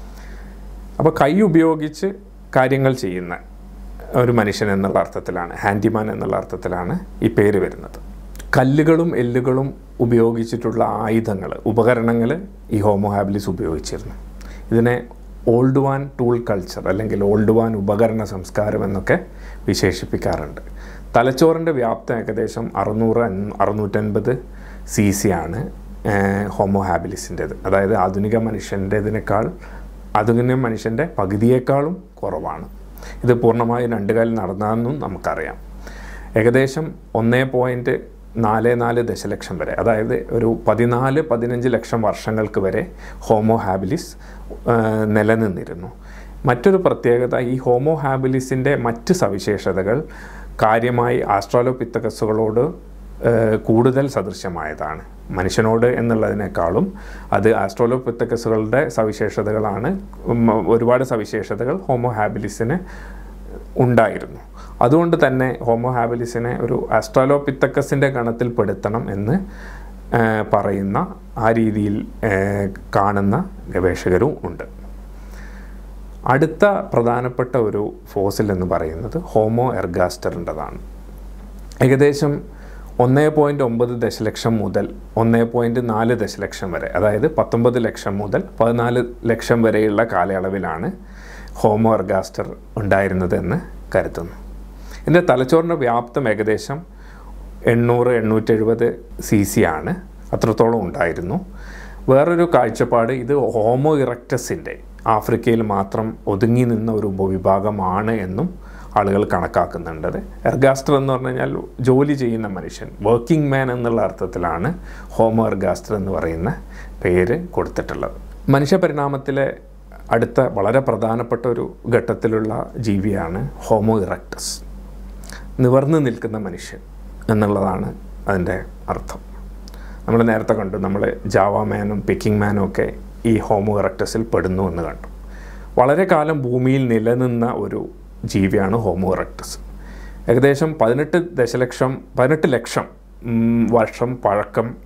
അപ്പോൾ കൈ ഉപയോഗിച്ച് കാര്യങ്ങൾ ചെയ്യുന്ന ഒരു മനുഷ്യൻ എന്നുള്ള അർത്ഥത്തിലാണ് ഹാൻഡിമാൻ എന്നുള്ള അർത്ഥത്തിലാണ് ഈ പേര് വരുന്നത് കല്ലുകളും എല്ലുകളും ഉപയോഗിച്ചിട്ടുള്ള ആയുധങ്ങൾ ഉപകരണങ്ങൾ ഈ ഹോമോ ഹാബിലിസ് ഉപയോഗിച്ചിരുന്നു ഇതിനെ ഓൾഡ് വാൻ ടൂൾ കൾച്ചർ അല്ലെങ്കിൽ ഓൾഡ് വാൻ ഉപകരണ സംസ്കാരം എന്നൊക്കെ വിശേഷിപ്പിക്കാറുണ്ട് തലച്ചോറിൻ്റെ വ്യാപ്തം ഏകദേശം അറുന്നൂറ് അൻ- അറുന്നൂറ്റൻപത് സി സി ആണ് ഹോമോ ഹാബിലിസിൻ്റേത് അതായത് ആധുനിക മനുഷ്യൻ്റേതിനേക്കാൾ ആധുനിക മനുഷ്യൻ്റെ പകുതിയേക്കാളും കുറവാണ് ഇത് പൂർണ്ണമായും രണ്ട് കാലിൽ നടന്നതെന്നും നമുക്കറിയാം ഏകദേശം ഒന്നേ പോയിൻറ്റ് നാല് നാല് ദശലക്ഷം വരെ അതായത് ഒരു പതിനാല് പതിനഞ്ച് ലക്ഷം വർഷങ്ങൾക്ക് വരെ ഹോമോ ഹാബിലിസ് ആ, നിലനിന്നിരുന്നു മറ്റൊരു പ്രത്യേകത ഈ ഹോമോ ഹാബിലിസിൻ്റെ മറ്റ് സവിശേഷതകൾ കാര്യമായി ആസ്ട്രോലോപിത്തകസുകളോട് ഏഹ് കൂടുതൽ സദൃശ്യമായതാണ് മനുഷ്യനോട് എന്നുള്ളതിനേക്കാളും അത് ആസ്ട്രോലോപിത്തക്കസുകളുടെ സവിശേഷതകളാണ് ഉം, ഒരുപാട് സവിശേഷതകൾ ഹോമോ ഹാബിലിസിന് ഉണ്ടായിരുന്നു അതുകൊണ്ട് തന്നെ ഹോമോ ഹാബിലിസിനെ ഒരു ആസ്ട്രോലോപിത്തക്കസിൻ്റെ ഗണത്തിൽ പെടുത്തണം എന്ന് ഏഹ് പറയുന്ന ആ രീതിയിൽ ഏഹ് കാണുന്ന ഗവേഷകരും ഉണ്ട് അടുത്ത പ്രധാനപ്പെട്ട ഒരു ഫോസിൽ എന്ന് പറയുന്നത് ഹോമോ എർഗാസ്റ്ററിൻ്റെതാണ് ഏകദേശം ഒന്നേ പോയിൻറ്റ് ഒമ്പത് ദശലക്ഷം മുതൽ ഒന്നേ പോയിൻറ്റ് നാല് ദശലക്ഷം വരെ അതായത് പത്തൊമ്പത് ലക്ഷം മുതൽ പതിനാല് ലക്ഷം വരെയുള്ള കാലയളവിലാണ് ഹോമോ എർഗാസ്റ്റർ ഉണ്ടായിരുന്നതെന്ന് കരുതുന്നു ഇതിൻ്റെ തലച്ചോറിൻ്റെ വ്യാപ്തം ഏകദേശം എണ്ണൂറ് എണ്ണൂറ്റെഴുപത് സി സി ആണ് അത്രത്തോളം ഉണ്ടായിരുന്നു വേറൊരു കാഴ്ചപ്പാട് ഇത് ഹോമോ ഇറക്റ്റസിൻ്റെ ആഫ്രിക്കയിൽ മാത്രം ഒതുങ്ങി നിന്ന ഒരു ഉപവിഭാഗമാണ് എന്നും ആളുകൾ കണക്കാക്കുന്നുണ്ട് എർഗാസ്റ്റർ എന്ന് പറഞ്ഞു കഴിഞ്ഞാൽ ജോലി ചെയ്യുന്ന മനുഷ്യൻ വർക്കിംഗ് മാൻ എന്നുള്ള അർത്ഥത്തിലാണ് ഹോമോ എർഗാസ്റ്റർ എന്ന് പറയുന്ന പേര് കൊടുത്തിട്ടുള്ളത് മനുഷ്യപരിണാമത്തിലെ അടുത്ത വളരെ പ്രധാനപ്പെട്ട ഒരു ഘട്ടത്തിലുള്ള ജീവിയാണ് ഹോമോ ഇറക്റ്റസ് നിവർന്നു നിൽക്കുന്ന മനുഷ്യൻ എന്നുള്ളതാണ് അതിൻ്റെ അർത്ഥം നമ്മൾ നേരത്തെ കണ്ടു നമ്മൾ ജാവ മാനും പിക്കിംഗ് മാനും ഒക്കെ ഈ ഹോമോ ഇറക്റ്റസിൽ പെടുന്നു എന്ന് കണ്ടു വളരെ കാലം ഭൂമിയിൽ നിലനിന്ന ഒരു ജീവിയാണ് ഹോമോ ഇറക്റ്റസ് ഏകദേശം പതിനെട്ട് ദശലക്ഷം പതിനെട്ട് ലക്ഷം ഉം, വർഷം പഴക്കം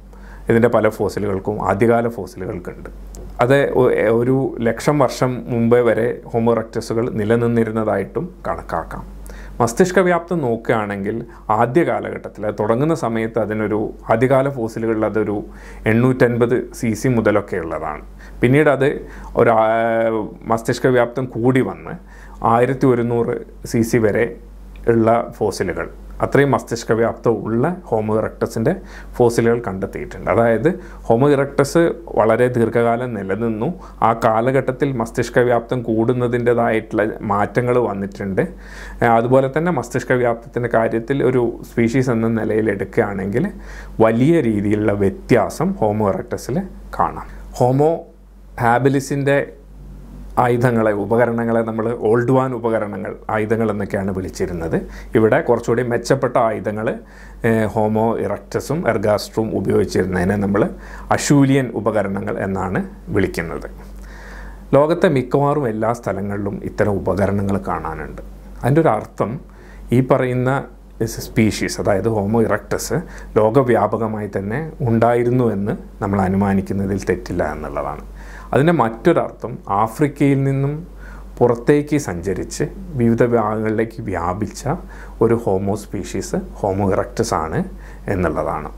ഇതിൻ്റെ പല ഫോസിലുകൾക്കും ആദ്യകാല ഫോസിലുകൾക്കുണ്ട് അത് ഒ- ഒരു ലക്ഷം വർഷം മുമ്പേ വരെ ഹോമോറക്റ്റസുകൾ നിലനിന്നിരുന്നതായിട്ടും കണക്കാക്കാം മസ്തിഷ്ക വ്യാപ്തം നോക്കുകയാണെങ്കിൽ ആദ്യ കാലഘട്ടത്തിൽ അത് തുടങ്ങുന്ന സമയത്ത് അതിനൊരു ആദ്യകാല ഫോസിലുകളിൽ അതൊരു എണ്ണൂറ്റൻപത് സി സി മുതലൊക്കെ ഉള്ളതാണ് പിന്നീട് അത് ഒരു ആ- മസ്തിഷ്ക വ്യാപ്തം കൂടി വന്ന് ആയിരത്തി ഒരുന്നൂറ് സി സി വരെ ഉള്ള ഫോസിലുകൾ അത്രയും മസ്തിഷ്ക വ്യാപ്തം ഉള്ള ഹോമോ ഇറക്ടസിൻ്റെ ഫോസിലുകൾ കണ്ടെത്തിയിട്ടുണ്ട് അതായത് ഹോമോ ഇറക്ടസ് വളരെ ദീർഘകാലം നിലനിന്നു ആ കാലഘട്ടത്തിൽ മസ്തിഷ്ക വ്യാപ്തം കൂടുന്നതിൻ്റെതായിട്ടുള്ള മാറ്റങ്ങൾ വന്നിട്ടുണ്ട് ഏഹ് അതുപോലെ തന്നെ മസ്തിഷ്ക വ്യാപ്തത്തിൻ്റെ കാര്യത്തിൽ ഒരു സ്പീഷീസ് എന്ന നിലയിൽ എടുക്കുകയാണെങ്കിൽ വലിയ രീതിയിലുള്ള വ്യത്യാസം ഹോമോ ഇറക്ടസിൽ കാണാം ഹോമോ ഹാബിലിസിൻ്റെ ആയുധങ്ങളെ ഉപകരണങ്ങളെ നമ്മൾ ഓൾഡ് വാൻ ഉപകരണങ്ങൾ ആയുധങ്ങൾ എന്നൊക്കെയാണ് വിളിച്ചിരുന്നത് ഇവിടെ കുറച്ചുകൂടി മെച്ചപ്പെട്ട ആയുധങ്ങൾ ഹോമോ ഇറക്റ്റസും എർഗാസ്ട്രും ഉപയോഗിച്ചിരുന്നതിനെ നമ്മൾ അശൂലിയൻ ഉപകരണങ്ങൾ എന്നാണ് വിളിക്കുന്നത് ലോകത്തെ മിക്കവാറും എല്ലാ സ്ഥലങ്ങളിലും ഇത്തരം ഉപകരണങ്ങൾ കാണാനുണ്ട് അതിൻ്റെ ഒരു അർത്ഥം ഈ പറയുന്ന സ്പീഷീസ് അതായത് ഹോമോ ഇറക്ടസ് ലോകവ്യാപകമായി തന്നെ ഉണ്ടായിരുന്നു എന്ന് നമ്മൾ അനുമാനിക്കുന്നതിൽ തെറ്റില്ല എന്നുള്ളതാണ് അതിൻ്റെ മറ്റൊരർത്ഥം ആഫ്രിക്കയിൽ നിന്നും പുറത്തേക്ക് സഞ്ചരിച്ച് വിവിധ ഭാഗങ്ങളിലേക്ക് വ്യാപിച്ച ഒരു ഹോമോ സ്പീഷീസ് ഹോമോ ഇറക്ടസ് ആണ് എന്നുള്ളതാണ്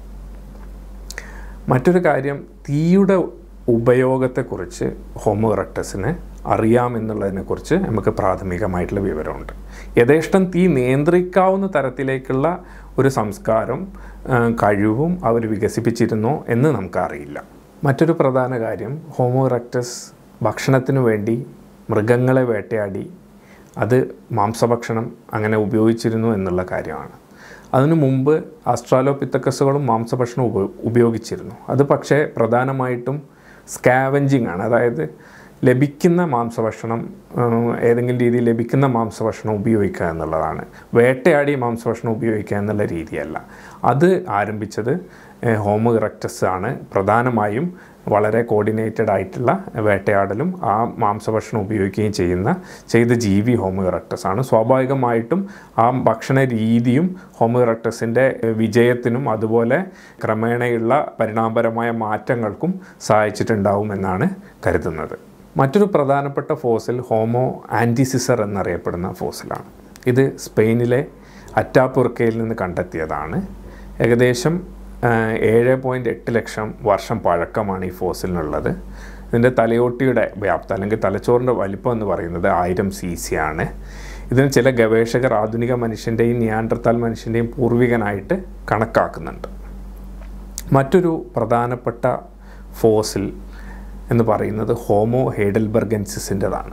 മറ്റൊരു കാര്യം തീയുടെ ഉപയോഗത്തെക്കുറിച്ച് ഹോമോ ഇറക്ടസിന് അറിയാമെന്നുള്ളതിനെക്കുറിച്ച് നമുക്ക് പ്രാഥമികമായിട്ടുള്ള വിവരമുണ്ട് യഥേഷ്ടം തീ നിയന്ത്രിക്കാവുന്ന തരത്തിലേക്കുള്ള ഒരു സംസ്കാരം ആ, കഴിവും അവർ വികസിപ്പിച്ചിരുന്നോ എന്ന് നമുക്കറിയില്ല മറ്റൊരു പ്രധാന കാര്യം ഹോമോ ഇറക്ടസ് ഭക്ഷണത്തിനു വേണ്ടി മൃഗങ്ങളെ വേട്ടയാടി അത് മാംസഭക്ഷണം അങ്ങനെ ഉപയോഗിച്ചിരുന്നു എന്നുള്ള കാര്യമാണ് അതിനു മുമ്പ് ആസ്ട്രാലോപിത്തക്കസുകളും മാംസഭക്ഷണം ഉപ ഉപയോഗിച്ചിരുന്നു അത് പക്ഷേ പ്രധാനമായിട്ടും സ്കാവഞ്ചിങ് ആണ് അതായത് ലഭിക്കുന്ന മാംസഭക്ഷണം ഉം, ഏതെങ്കിലും രീതിയിൽ ലഭിക്കുന്ന മാംസഭക്ഷണം ഉപയോഗിക്കുക എന്നുള്ളതാണ് വേട്ടയാടി മാംസഭക്ഷണം ഉപയോഗിക്കുക എന്നുള്ള രീതിയല്ല അത് ആരംഭിച്ചത് ഏഹ്, ഹോമോ ഇറക്റ്റസ് ആണ് പ്രധാനമായും വളരെ കോർഡിനേറ്റഡ് ആയിട്ടുള്ള വേട്ടയാടലും ആ മാംസഭക്ഷണം ഉപയോഗിക്കുകയും ചെയ്യുന്ന ചെയ്ത ജീവി ഹോമോ ഇറക്ടസ് ആണ് സ്വാഭാവികമായിട്ടും ആ ഭക്ഷണ രീതിയും ഹോമോ ഇറക്ടസിൻ്റെ വിജയത്തിനും അതുപോലെ ക്രമേണയുള്ള പരിണാമപരമായ മാറ്റങ്ങൾക്കും സഹായിച്ചിട്ടുണ്ടാവും എന്നാണ് കരുതുന്നത് മറ്റൊരു പ്രധാനപ്പെട്ട ഫോസിൽ ഹോമോ ആൻറ്റിസിസർ എന്നറിയപ്പെടുന്ന ഫോസിലാണ് ഇത് സ്പെയിനിലെ അറ്റാപുർക്കയിൽ നിന്ന് കണ്ടെത്തിയതാണ് ഏകദേശം ആഹ്, ഏഴ് പോയിൻറ്റ് എട്ട് ലക്ഷം വർഷം പഴക്കമാണ് ഈ ഫോസിലിനുള്ളത് ഇതിൻ്റെ തലയോട്ടിയുടെ വ്യാപ്തം അല്ലെങ്കിൽ തലച്ചോറിൻ്റെ വലിപ്പം എന്ന് പറയുന്നത് ആയിരം സി സി ആണ് ഇതിന് ചില ഗവേഷകർ ആധുനിക മനുഷ്യൻ്റെയും നിയാൻഡർത്താൽ മനുഷ്യൻ്റെയും പൂർവികനായിട്ട് കണക്കാക്കുന്നുണ്ട് മറ്റൊരു പ്രധാനപ്പെട്ട ഫോസിൽ എന്ന് പറയുന്നത് ഹോമോ ഹേഡൽബർഗൻസിൻ്റെതാണ്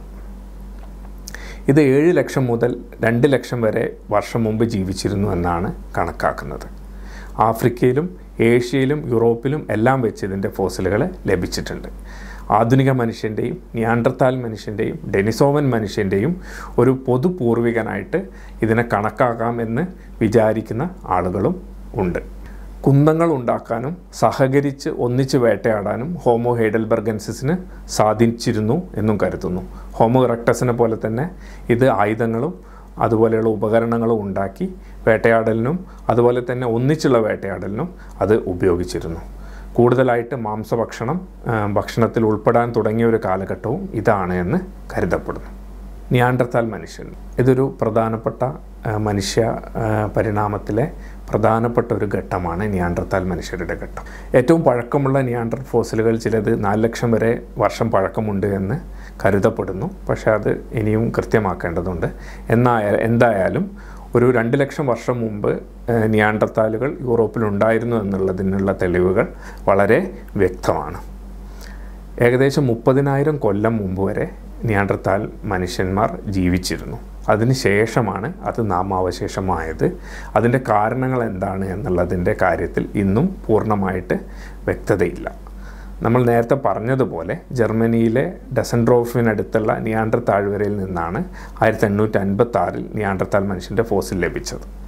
ഇത് ഏഴ് ലക്ഷം മുതൽ രണ്ട് ലക്ഷം വരെ വർഷം മുമ്പ് ജീവിച്ചിരുന്നു എന്നാണ് കണക്കാക്കുന്നത് ആഫ്രിക്കയിലും ഏഷ്യയിലും യൂറോപ്പിലും എല്ലാം വെച്ച് ഇതിൻ്റെ ഫോസിലുകൾ ലഭിച്ചിട്ടുണ്ട് ആധുനിക മനുഷ്യൻ്റെയും നിയാൻഡർത്താൽ മനുഷ്യൻ്റെയും ഡെനിസോവൻ മനുഷ്യൻ്റെയും ഒരു പൊതു പൂർവികനായിട്ട് ഇതിനെ കണക്കാക്കാം എന്ന് വിചാരിക്കുന്ന ആളുകളും ഉണ്ട് കുന്തങ്ങൾ ഉണ്ടാക്കാനും സഹകരിച്ച് ഒന്നിച്ച് വേട്ടയാടാനും ഹോമോ ഹേഡൽബർഗൻസിന് സാധിച്ചിരുന്നു എന്നും കരുതുന്നു ഹോമോ ഇറക്ടസിനെ പോലെ തന്നെ ഇത് ആയുധങ്ങളും അതുപോലെയുള്ള ഉപകരണങ്ങളും ഉണ്ടാക്കി വേട്ടയാടലിനും അതുപോലെ തന്നെ ഒന്നിച്ചുള്ള വേട്ടയാടലിനും അത് ഉപയോഗിച്ചിരുന്നു കൂടുതലായിട്ട് മാംസഭക്ഷണം ആ, ഭക്ഷണത്തിൽ ഉൾപ്പെടാൻ തുടങ്ങിയ ഒരു കാലഘട്ടവും ഇതാണ് എന്ന് കരുതപ്പെടുന്നു നിയാൻഡർത്താൽ മനുഷ്യൻ ഇതൊരു പ്രധാനപ്പെട്ട ആ, മനുഷ്യ ആ, പരിണാമത്തിലെ പ്രധാനപ്പെട്ട ഒരു ഘട്ടമാണ് നിയാൻഡർത്താൽ മനുഷ്യരുടെ ഘട്ടം ഏറ്റവും പഴക്കമുള്ള നിയാൻഡർ ഫോസിലുകൾ ചിലത് നാല് ലക്ഷം വരെ വർഷം പഴക്കമുണ്ട് എന്ന് കരുതപ്പെടുന്നു പക്ഷേ അത് ഇനിയും കൃത്യമാക്കേണ്ടതുണ്ട് എന്നായ എന്തായാലും ഒരു രണ്ട് ലക്ഷം വർഷം മുമ്പ് ഏഹ്, നിയാൻഡർത്താലുകൾ യൂറോപ്പിൽ ഉണ്ടായിരുന്നു എന്നുള്ളതിനുള്ള തെളിവുകൾ വളരെ വ്യക്തമാണ് ഏകദേശം മുപ്പതിനായിരം കൊല്ലം മുമ്പ് വരെ നിയാൻഡർത്താൽ മനുഷ്യന്മാർ ജീവിച്ചിരുന്നു അതിന് ശേഷമാണ് അത് നാമാവശേഷമായത് അതിൻ്റെ കാരണങ്ങൾ എന്താണ് എന്നുള്ളതിൻ്റെ കാര്യത്തിൽ ഇന്നും പൂർണ്ണമായിട്ട് വ്യക്തതയില്ല നമ്മൾ നേരത്തെ പറഞ്ഞതുപോലെ ജർമ്മനിയിലെ ഡസൻഡ്രോഫിനടുത്തുള്ള നിയാൻഡർ താഴ്വരയിൽ നിന്നാണ് ആയിരത്തി എണ്ണൂറ്റി അൻപത്തി ആറിൽ നിയാൻഡർത്താൽ മനുഷ്യൻ്റെ ഫോസിൽ ലഭിച്ചത്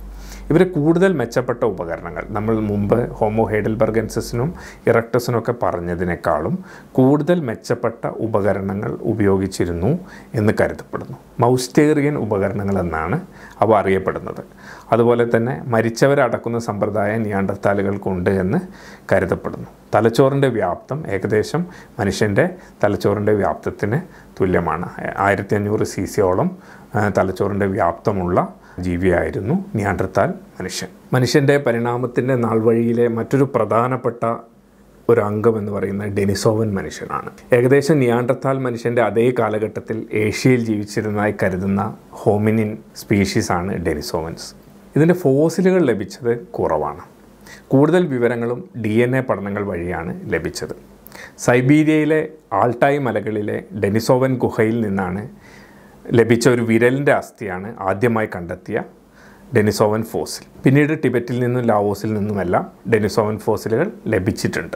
ഇവർ കൂടുതൽ മെച്ചപ്പെട്ട ഉപകരണങ്ങൾ നമ്മൾ മുമ്പ് ഹോമോ ഹൈഡൽബർഗൻസിനും ഇറക്ടസിനും ഒക്കെ പറഞ്ഞതിനേക്കാളും കൂടുതൽ മെച്ചപ്പെട്ട ഉപകരണങ്ങൾ ഉപയോഗിച്ചിരുന്നു എന്ന് കരുതപ്പെടുന്നു മൗസ്റ്റേറിയൻ ഉപകരണങ്ങൾ എന്നാണ് അവ അറിയപ്പെടുന്നത് അതുപോലെ തന്നെ മരിച്ചവരെ അടക്കുന്ന സമ്പ്രദായം നിയാണ്ടർത്താലുകൾക്കുണ്ട് എന്ന് കരുതപ്പെടുന്നു തലച്ചോറിൻ്റെ വ്യാപ്തം ഏകദേശം മനുഷ്യൻ്റെ തലച്ചോറിൻ്റെ വ്യാപ്തത്തിന് തുല്യമാണ് ആയിരത്തി അഞ്ഞൂറ് സി സിയോളം തലച്ചോറിൻ്റെ വ്യാപ്തമുള്ള ജീവിയായിരുന്നു നിയാണ്ടർത്താൽ മനുഷ്യൻ മനുഷ്യൻ്റെ പരിണാമത്തിൻ്റെ നാൾവഴിയിലെ മറ്റൊരു പ്രധാനപ്പെട്ട ഒരു അംഗം എന്ന് പറയുന്നത് ഡെനിസോവൻ മനുഷ്യനാണ് ഏകദേശം നിയാണ്ടർത്താൽ മനുഷ്യൻ്റെ അതേ കാലഘട്ടത്തിൽ ഏഷ്യയിൽ ജീവിച്ചിരുന്നതായി കരുതുന്ന ഹോമിനിൻ സ്പീഷീസാണ് ഡെനിസോവൻസ് ഇതിൻ്റെ ഫോസിലുകൾ ലഭിച്ചത് കുറവാണ് കൂടുതൽ വിവരങ്ങളും ഡി എൻ എ പഠനങ്ങൾ വഴിയാണ് ലഭിച്ചത് സൈബീരിയയിലെ ആൾട്ടായ് മലകളിലെ ഡെനിസോവൻ ഗുഹയിൽ നിന്നാണ് ലഭിച്ച ഒരു വിരലിൻ്റെ അസ്ഥിയാണ് ആദ്യമായി കണ്ടെത്തിയ ഡെനിസോവൻ ഫോസിൽ പിന്നീട് ടിബറ്റിൽ നിന്നും ലാവോസിൽ നിന്നുമെല്ലാം ഡെനിസോവൻ ഫോസിലുകൾ ലഭിച്ചിട്ടുണ്ട്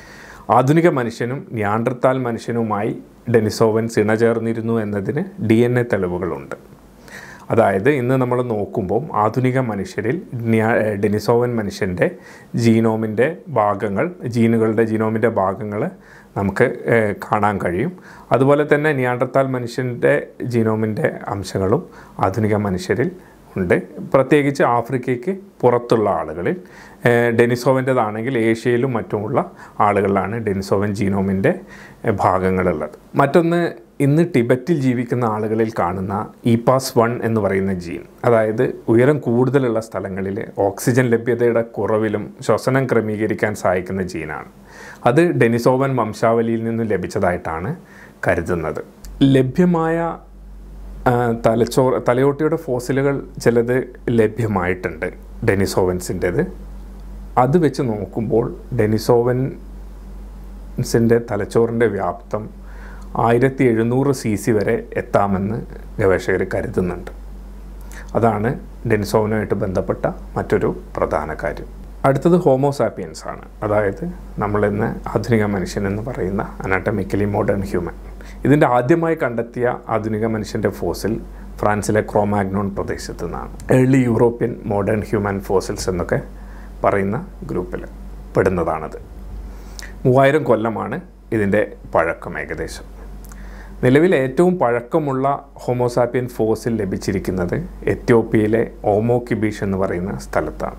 ആധുനിക മനുഷ്യനും നിയാണ്ടർത്താൽ മനുഷ്യനുമായി ഡെനിസോവൻസ് ഇണചേർന്നിരുന്നു എന്നതിന് ഡി എൻ എ തെളിവുകളുണ്ട് അതായത് ഇന്ന് നമ്മൾ നോക്കുമ്പോൾ ആധുനിക മനുഷ്യരിൽ നിയ- ഡെനിസോവൻ മനുഷ്യൻ്റെ ജീനോമിൻ്റെ ഭാഗങ്ങൾ ജീനുകളുടെ ജീനോമിൻ്റെ ഭാഗങ്ങൾ നമുക്ക് ഏഹ്, കാണാൻ കഴിയും അതുപോലെ തന്നെ നിയാണ്ടർത്താൽ മനുഷ്യൻ്റെ ജീനോമിൻ്റെ അംശങ്ങളും ആധുനിക മനുഷ്യരിൽ ഉണ്ട് പ്രത്യേകിച്ച് ആഫ്രിക്കയ്ക്ക് പുറത്തുള്ള ആളുകളിൽ ഏഹ്, ഡെനിസോവൻ്റെതാണെങ്കിൽ ഏഷ്യയിലും മറ്റുമുള്ള ആളുകളിലാണ് ഡെനിസോവൻ ജീനോമിൻ്റെ ഏഹ്, ഭാഗങ്ങളുള്ളത് മറ്റൊന്ന് ഇന്ന് ടിബറ്റിൽ ജീവിക്കുന്ന ആളുകളിൽ കാണുന്ന ഇപാസ് വൺ എന്ന് പറയുന്ന ജീൻ അതായത് ഉയരം കൂടുതലുള്ള സ്ഥലങ്ങളിൽ ഓക്സിജൻ ലഭ്യതയുടെ കുറവിലും ശ്വസനം ക്രമീകരിക്കാൻ സഹായിക്കുന്ന ജീനാണ് അത് ഡെനിസോവൻ വംശാവലിയിൽ നിന്നും ലഭിച്ചതായിട്ടാണ് കരുതുന്നത് ലഭ്യമായ ആ, തലച്ചോർ തലയോട്ടിയുടെ ഫോസിലുകൾ ചിലത് ലഭ്യമായിട്ടുണ്ട് ഡെനിസോവൻസിൻ്റെത് അത് വെച്ച് നോക്കുമ്പോൾ ഡെനിസോവൻസിൻ്റെ തലച്ചോറിൻ്റെ വ്യാപ്തം ആയിരത്തി എഴുന്നൂറ് സി സി വരെ എത്താമെന്ന് ഗവേഷകർ കരുതുന്നുണ്ട് അതാണ് ഡെനിസോവനുമായിട്ട് ബന്ധപ്പെട്ട മറ്റൊരു പ്രധാന കാര്യം അടുത്തത് ഹോമോസാപ്പിയൻസ് ആണ് അതായത് നമ്മളിന്ന് ആധുനിക മനുഷ്യൻ എന്ന് പറയുന്ന അനാട്ടമിക്കലി മോഡേൺ ഹ്യൂമൻ ഇതിൻ്റെ ആദ്യമായി കണ്ടെത്തിയ ആധുനിക മനുഷ്യൻ്റെ ഫോസിൽ ഫ്രാൻസിലെ ക്രോമാഗ്നോൺ പ്രദേശത്ത് നിന്നാണ് early European modern human fossils എന്നൊക്കെ പറയുന്ന ഗ്രൂപ്പിൽ പെടുന്നതാണത് മൂവായിരം കൊല്ലമാണ് ഇതിൻ്റെ പഴക്കം ഏകദേശം നിലവിൽ ഏറ്റവും പഴക്കമുള്ള ഹോമോസാപ്പിയൻ ഫോസിൽ ലഭിച്ചിരിക്കുന്നത് എത്യോപ്യയിലെ ഓമോ കിബീഷ് എന്ന് പറയുന്ന സ്ഥലത്താണ്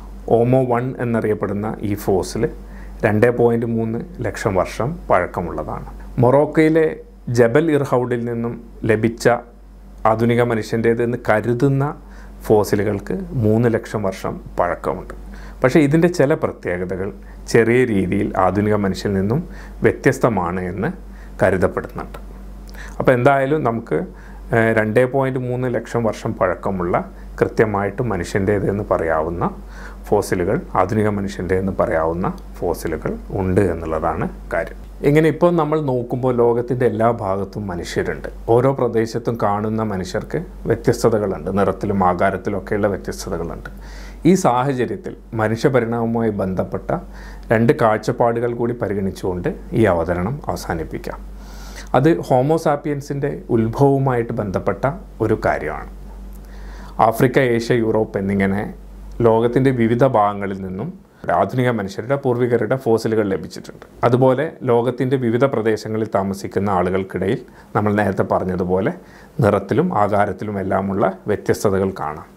ഓമോ വൺ എന്നറിയപ്പെടുന്ന ഈ ഫോസിൽ രണ്ട് പോയിൻറ്റ് മൂന്ന് ലക്ഷം വർഷം പഴക്കമുള്ളതാണ് മൊറോക്കയിലെ ജബൽ ഇർഹൌഡിൽ നിന്നും ലഭിച്ച ആധുനിക മനുഷ്യൻ്റേതെന്ന് കരുതുന്ന ഫോസിലുകൾക്ക് മൂന്ന് ലക്ഷം വർഷം പഴക്കമുണ്ട് പക്ഷേ ഇതിൻ്റെ ചില പ്രത്യേകതകൾ ചെറിയ രീതിയിൽ ആധുനിക മനുഷ്യനിൽ നിന്നും വ്യത്യസ്തമാണ് എന്ന് കരുതപ്പെടുന്നുണ്ട് അപ്പോൾ എന്തായാലും നമുക്ക് രണ്ട് പോയിൻറ്റ് മൂന്ന് ലക്ഷം വർഷം പഴക്കമുള്ള കൃത്യമായിട്ട് മനുഷ്യൻ്റേത് എന്ന് പറയാവുന്ന ഫോസിലുകൾ ആധുനിക മനുഷ്യൻ്റെ എന്ന് പറയാവുന്ന ഫോസിലുകൾ ഉണ്ട് എന്നുള്ളതാണ് കാര്യം ഇങ്ങനെ ഇപ്പോൾ നമ്മൾ നോക്കുമ്പോൾ ലോകത്തിൻ്റെ എല്ലാ ഭാഗത്തും മനുഷ്യരുണ്ട് ഓരോ പ്രദേശത്തും കാണുന്ന മനുഷ്യർക്ക് വ്യത്യസ്തതകളുണ്ട് നിറത്തിലും ആകാരത്തിലും ഒക്കെയുള്ള വ്യത്യസ്തതകളുണ്ട് ഈ സാഹചര്യത്തിൽ മനുഷ്യപരിണാമവുമായി ബന്ധപ്പെട്ട രണ്ട് കാഴ്ചപ്പാടുകൾ കൂടി പരിഗണിച്ചുകൊണ്ട് ഈ അവതരണം അവസാനിപ്പിക്കാം അത് ഹോമോസാപ്പിയൻസിൻ്റെ ഉത്ഭവവുമായിട്ട് ബന്ധപ്പെട്ട ഒരു കാര്യമാണ് ആഫ്രിക്ക ഏഷ്യ യൂറോപ്പ് എന്നിങ്ങനെ ലോകത്തിൻ്റെ വിവിധ ഭാഗങ്ങളിൽ നിന്നും ആധുനിക മനുഷ്യരുടെ പൂർവികരുടെ ഫോസിലുകൾ ലഭിച്ചിട്ടുണ്ട് അതുപോലെ ലോകത്തിൻ്റെ വിവിധ പ്രദേശങ്ങളിൽ താമസിക്കുന്ന ആളുകൾക്കിടയിൽ നമ്മൾ നേരത്തെ പറഞ്ഞതുപോലെ നിറത്തിലും ആകാരത്തിലും എല്ലാമുള്ള വ്യത്യസ്തതകൾ കാണാം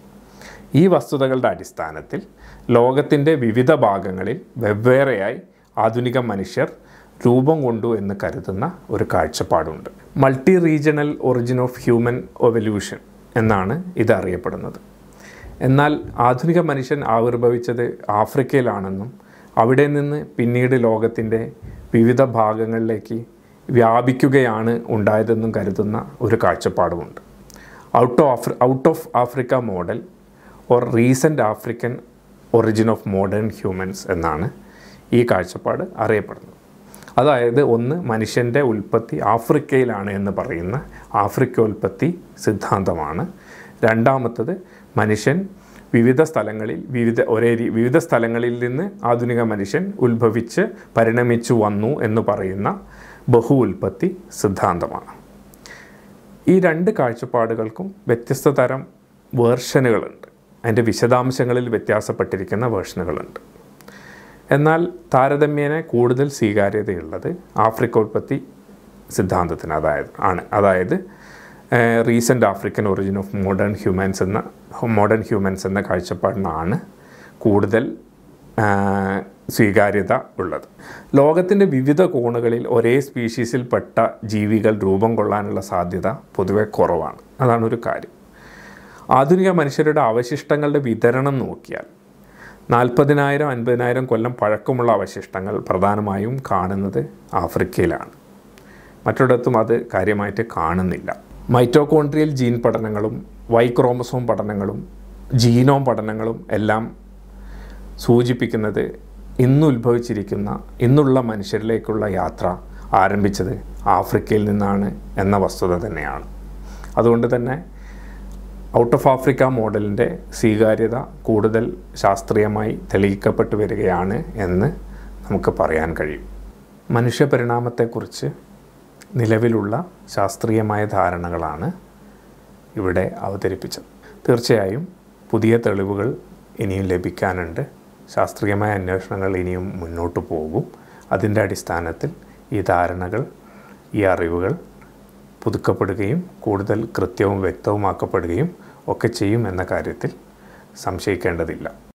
ഈ വസ്തുതകളുടെ അടിസ്ഥാനത്തിൽ ലോകത്തിൻ്റെ വിവിധ ഭാഗങ്ങളിൽ വെവ്വേറെയായി ആധുനിക മനുഷ്യർ രൂപം കൊണ്ടു എന്ന് കരുതുന്ന ഒരു കാഴ്ചപ്പാടുണ്ട് multi regional origin of human evolution എന്നാണ് ഇത് അറിയപ്പെടുന്നത് എന്നാൽ ആധുനിക മനുഷ്യൻ ആവിർഭവിച്ചത് ആഫ്രിക്കയിലാണെന്നും അവിടെ നിന്ന് പിന്നീട് ലോകത്തിൻ്റെ വിവിധ ഭാഗങ്ങളിലേക്ക് വ്യാപിക്കുകയാണ് ഉണ്ടായതെന്നും കരുതുന്ന ഒരു കാഴ്ചപ്പാടുമുണ്ട് out of out of Africa model or recent African origin of modern humans എന്നാണ് ഈ കാഴ്ചപ്പാട് അറിയപ്പെടുന്നത് അതായത് ഒന്ന് മനുഷ്യൻ്റെ ഉൽപ്പത്തി ആഫ്രിക്കയിലാണ് എന്ന് പറയുന്ന ആഫ്രിക്കോൽപ്പത്തി സിദ്ധാന്തമാണ് രണ്ടാമത്തത് മനുഷ്യൻ വിവിധ സ്ഥലങ്ങളിൽ വിവിധ ഒരേ രീ- വിവിധ സ്ഥലങ്ങളിൽ നിന്ന് ആധുനിക മനുഷ്യൻ ഉത്ഭവിച്ച് പരിണമിച്ചു വന്നു എന്ന് പറയുന്ന ബഹു ഉൽപ്പത്തി സിദ്ധാന്തമാണ് ഈ രണ്ട് കാഴ്ചപ്പാടുകൾക്കും വ്യത്യസ്ത തരം വേർഷനുകളുണ്ട് അതിൻ്റെ വിശദാംശങ്ങളിൽ വ്യത്യാസപ്പെട്ടിരിക്കുന്ന വേർഷനുകളുണ്ട് എന്നാൽ താരതമ്യേന കൂടുതൽ സ്വീകാര്യതയുള്ളത് ആഫ്രിക്കോത്പത്തി സിദ്ധാന്തത്തിന് അതായത് ആണ് അതായത് recent African origin of modern humans എന്ന മോഡേൺ ഹ്യൂമൻസ് എന്ന കാഴ്ചപ്പാടിനാണ് കൂടുതൽ ആ, സ്വീകാര്യത ഉള്ളത് ലോകത്തിൻ്റെ വിവിധ കോണുകളിൽ ഒരേ സ്പീഷീസിൽപ്പെട്ട ജീവികൾ രൂപം കൊള്ളാനുള്ള സാധ്യത പൊതുവെ കുറവാണ് അതാണ് ഒരു കാര്യം ആധുനിക മനുഷ്യരുടെ അവശിഷ്ടങ്ങളുടെ വിതരണം നോക്കിയാൽ നാൽപ്പതിനായിരം അൻപതിനായിരം കൊല്ലം പഴക്കമുള്ള അവശിഷ്ടങ്ങൾ പ്രധാനമായും കാണുന്നത് ആഫ്രിക്കയിലാണ് മറ്റിടത്തും അത് കാര്യമായിട്ട് കാണുന്നില്ല മൈറ്റോകോൺട്രിയൽ ജീൻ പഠനങ്ങളും വൈ ക്രോമസോം പഠനങ്ങളും ജീനോം പഠനങ്ങളും എല്ലാം സൂചിപ്പിക്കുന്നത് ഇന്ന് ഉത്ഭവിച്ചിരിക്കുന്ന ഇന്നുള്ള മനുഷ്യരിലേക്കുള്ള യാത്ര ആരംഭിച്ചത് ആഫ്രിക്കയിൽ നിന്നാണ് എന്ന വസ്തുത തന്നെയാണ് അതുകൊണ്ട് തന്നെ ഔട്ട് ഓഫ് ആഫ്രിക്ക മോഡലിൻ്റെ സ്വീകാര്യത കൂടുതൽ ശാസ്ത്രീയമായി തെളിയിക്കപ്പെട്ടു വരികയാണ് എന്ന് നമുക്ക് പറയാൻ കഴിയും മനുഷ്യ പരിണാമത്തെക്കുറിച്ച് നിലവിലുള്ള ശാസ്ത്രീയമായ ധാരണകളാണ് ഇവിടെ അവതരിപ്പിച്ചത് തീർച്ചയായും പുതിയ തെളിവുകൾ ഇനിയും ലഭിക്കാനുണ്ട് ശാസ്ത്രീയമായ അന്വേഷണങ്ങൾ ഇനിയും മുന്നോട്ട് പോകും അതിൻ്റെ അടിസ്ഥാനത്തിൽ ഈ ധാരണകൾ ഈ അറിവുകൾ പുതുക്കപ്പെടുകയും കൂടുതൽ കൃത്യവും വ്യക്തവുമാക്കപ്പെടുകയും ഒക്കെ ചെയ്യും എന്ന കാര്യത്തിൽ സംശയിക്കേണ്ടതില്ല